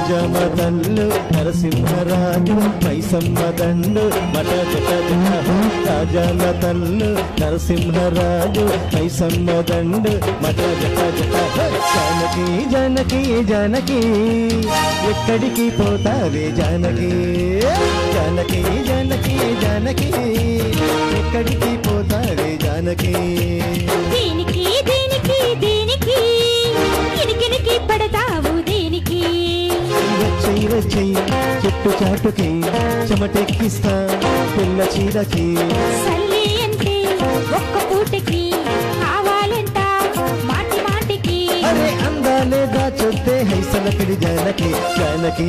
రాజమ తల్లు నరసింహరాజు మైసమ్మ దండు మట జట జట రాజమ తల్లు నరసింహరాజు మైసమ్మ దండు మట జట జట జానకి జానకి జానకి ఎక్కడికి పోతావే జానకి జానకి జానకి జానకి ఎక్కడికి పోతావే జానకి దేనికి దేనికి దేనికి కిరికిరికి పడతావు దేనికి వచ్చేయి వచ్చేయి చెట్టు చాటుకి చెమటెక్కిస్తా పిల్ల చీరకి సల్లి అంటే ఒక్క పూటకి కావాలంట మాటి మాటికి అరే అందాలే దాచొద్దే హైసలకిడి జానకి జానకి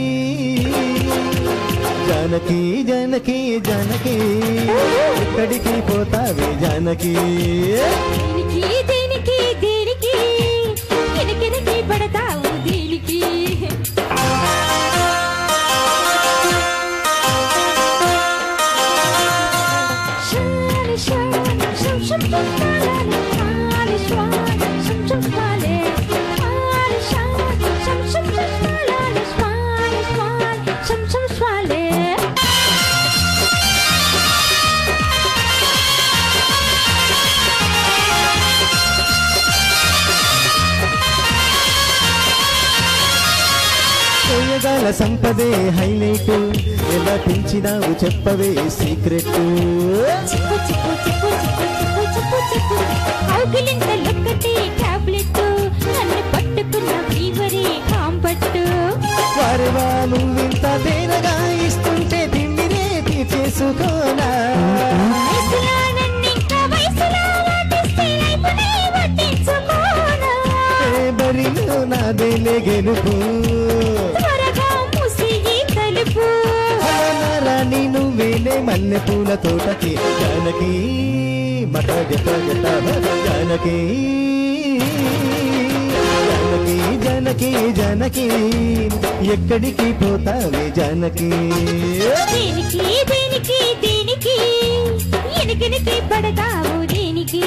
జానకి జానకి జానకి ఎక్కడికి పోతావే జానకి దేనికి దేనికి దేనికి కిరికిరికి పడతావు దేనికి షాలి షాలి షం షం షాలి షాలి షాలి షం షం షాలి షాలి షాలి షం షం షాలి షాలి షాలి షం షం షాలి చేయగల సంపదే హైలైట్ ఎలా పెంచినావు చెప్పవే సీక్రెట్ చిక్కు చిక్కు చిక్కు చిక్కు చిక్కు చిక్కు చిక్కు కౌగిలింత లొక్కటే టాబ్లెట్ నన్ను పట్టుకున్న ఫీవరే కాంపట్టు వారివా నువ్వింత తేనగా ఇస్తుంటే తిమ్మిరే తీర్చేసుకోనా వయసులా నన్నింకా వయసులా వాటిస్తే లైఫ్నే పట్టించుకోనా ఏ బరిలో నాదేలే గెలుపు త్వరగా ముసిగి తలుపు రాణి నువ్వేలే మల్లె పూల తోటకి జానకి మట జత జత జానకి జానకి జానకి జానకి ఎక్కడికి పోతావే జానకి దేనికి దేనికి దేనికి ఎనికినికి పడతావు దేనికి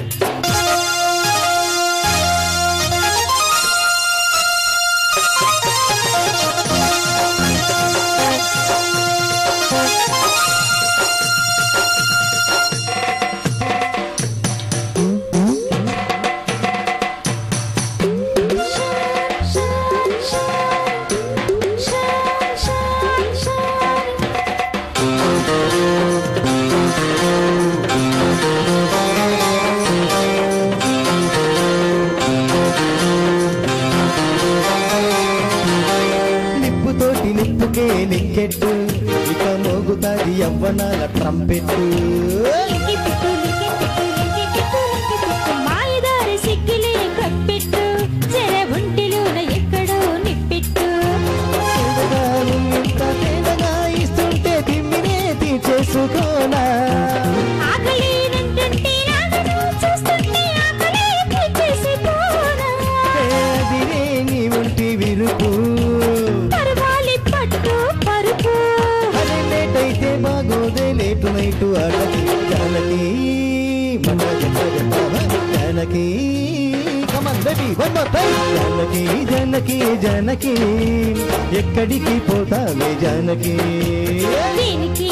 నిప్పుతోటి నిప్పుకే నిక్కెట్టు ఇక మోగుతాది యవ్వనాల ట్రంపెట్టు మాయదారి సిగ్గులే కప్పెట్టు జర ఒంటిలోన ఎక్కడో నిప్పెట్టు తేనెగా నువ్వింత తేనెగా ఇస్తుంటే తిమ్మినే తీర్చేసుకోనా ఆకలేనంటుంటే నాగను చూస్తుంటే ఆకలే తీర్చేసిపోనా అదిరే నీ ఒంటి విరుపు పరవాలి పట్టు పరుపు అదే లేట్ అయితే బాగోదే లేటు నైటు ఆడది జానకి మన జత జత Janaki come on baby one more time Janaki Janaki Janaki ఎక్కడికి పోతావే జానకి దేనికి